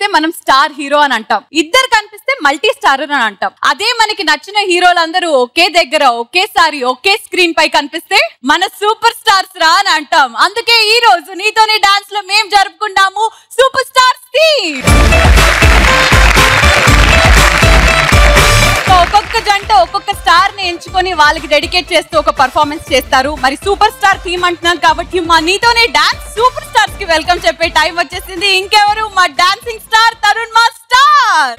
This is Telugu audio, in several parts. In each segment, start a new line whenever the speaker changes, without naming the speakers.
మనం స్టార్ హీరో అని అంటాం ఇద్దరు కనిపిస్తే మల్టీ స్టార్ అని అంటాం అదే మనకి నచ్చిన హీరోలందరూ ఒకే దగ్గర ఒకేసారి ఒకే స్క్రీన్ పై కనిపిస్తే మన సూపర్ స్టార్స్ రా అని అంటాం అందుకే ఈ రోజు నీతోనే డాన్స్ లో మేం జరుపుకున్నాము సూపర్ స్టార్స్ థీమ్ సో ఒక్కొక్క జంట ఒక్కొక్క స్టార్ ని ఎంచుకొని వాళ్ళకి డెడికేట్ చేస్తూ ఒక పర్ఫార్మెన్స్ చేస్తారు మరి సూపర్ స్టార్ థీమ్ అంటున్నాం కాబట్టి మా నీతోనే డాన్స్ సూపర్ స్టార్స్ కి వెల్కమ్ చెప్పే టైం వచ్చేసింది ఇంకెవరు మా డాన్సింగ్ స్టార్ తరుణ్ మా స్టార్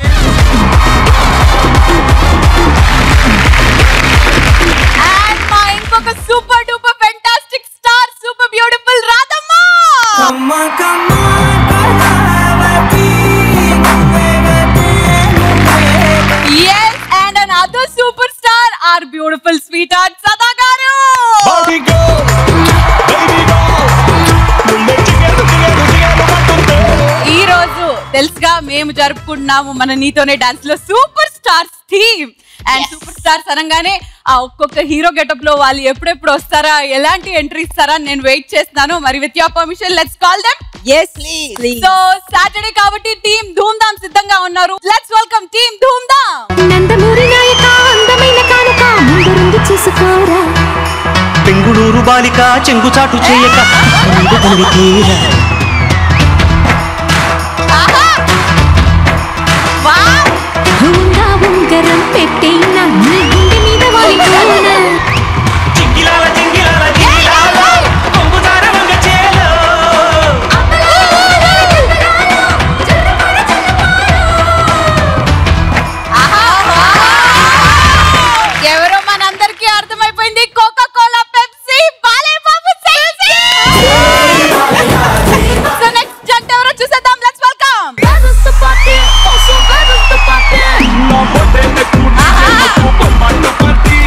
అండ్ మా ఇంకొక super duper fantastic star super beautiful Radhamma
Come on, come on, Parvati, Parvati,
yes and another superstar our beautiful sweetheart sada garu
Barbie girl, baby doll, నువ్వే జిగేలు జిగేలు జిగేలు అంటుంటే.
ఈ రోజు తెలుసుగా మేము జరుపుకుంటున్నాము మన నీతోనే డాన్స్ లో super stars theme and super stars అనగానే ఆ ఒక్కొక్క హీరో గెటప్ లో వాళ్ళు ఎప్పుడెప్పుడు వస్తారా ఎలాంటి ఎంట్రీ ఇస్తారా అని నేను వెయిట్ చేస్తున్నాను మరి with your permission let's call them
yes please
so Saturday కాబట్టి టీమ్ ధూమ్ ధామ్ సిద్ధంగా ఉన్నారు లెట్స్ వెల్కమ్ టీమ్ ధూమ్ ధామ్
నందమూరి నాయక అందమైన కానుక ముందరుంది చూసుకోరా
పెంగుళూరు బాలిక చెంగుచాటు చేయక ముందు తల్లి తీర
వావ్
ఉంగా ఉంగరం పెట్టేనా నీ గుండె మీద వాలిపోనా
జింగిలాల జింగిలాల జింగిలాల కొంగుదార వంగ చేలో
ఎవరో మనందరికీ అర్థమైపోయింది కోకా కోలా పెప్సీ బాలే బాబు సో నెక్స్ట్ జంట ఎవరో చూసేద్దాం లెట్స్ వెల్కమ్
నా పొట్టేళ్ళ కూడి చెయ్యకు పొమ్మంట పట్టి.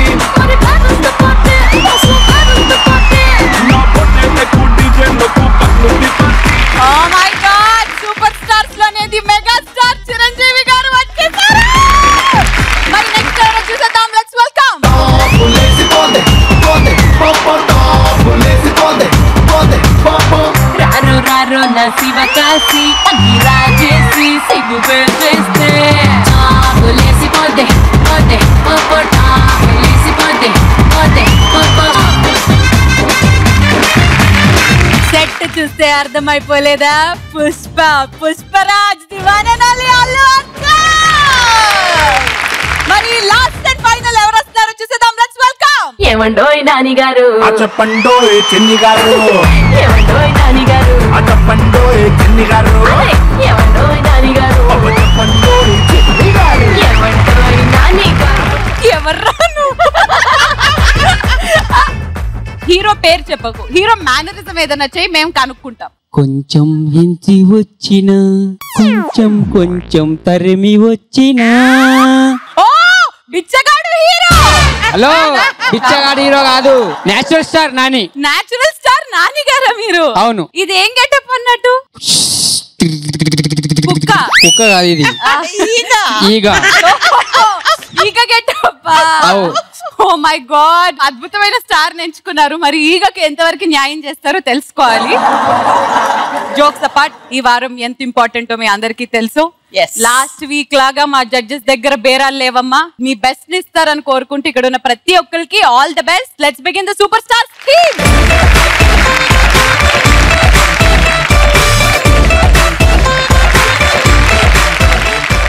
నా పొట్టేళ్ళ కూడి చెయ్యకు పన్నుంది పట్టి.
Oh my god super stars లోనేది మెగా స్టార్ చిరంజీవి గారు వచ్చేసారు మరి నెక్స్ట్ ఎవరో చూసేద్దాం లెట్స్ వెల్కమ్
రారు రారు నా శివ కాశీ అన్ని రాజేసి సిగ్గు పెట్టేస్తే చాపులేసి పోతే పోతే పోపో టాపులేసి పోతే పోతే పోపో
సెట్ చూస్తే అర్థమైపోలేదా పుష్ప పుష్పరాజ్ దివాననాలి అల్లు అర్జున్ మరి లాస్ట్ అండ్ ఫైనల్ ఎవరు వస్తారో చూసేద్దాం లెట్స్ వెల్కమ్
ఏమండోయ్ నాని గారు
ఆ చెప్పండోయ్ చిన్ని గారు
ఏమండోయ్ నాని గారు
ఆ చెప్పండోయ్ చిన్ని గారు
అరే, ఏమండోయ్ నాని గారు
అవ్వ చెప్పండోయ్ చిన్ని గారు
ఏమండోయ్ నాని గారు
ఎవర్రా నువ్వు? హీరో పేరు చెప్పకు హీరో మేనరిజం ఏదైనా చేయి మేము కనుక్కుంటాం
కొంచెం హింసి వచ్చిన కొంచెం కొంచెం తరిమి వచ్చిన
ఓ బిచ్చగాడు హీరో
హలో పిచ్చగాడి హీరో కాదు natural star Nani
natural star Nani గారా మీరు
అవును.
ఇది ఏం గెటప్ అన్నట్టు కుక్క
కుక్క కాదు ఇది ఈగ
ఈగ గెటప్
అవు.
ఓ మై గాడ్ అద్భుతమైన స్టార్ ఎంచుకున్నారు మరి ఈగకి ఎంతవరకు న్యాయం చేస్తారో తెలుసుకోవాలి జోక్స్ అపార్ట్ ఈ వారం ఎంత ఇంపార్టెంటో మీ అందరికీ తెలుసు
Yes.
లాస్ట్ వీక్ లాగా మా జడ్జెస్ దగ్గర బేరాలు లేవమ్మా మీ బెస్ట్ ఇస్తారని కోరుకుంటూ ఇక్కడ ఉన్న ప్రతి ఒక్కరికి all the best let's begin the super star team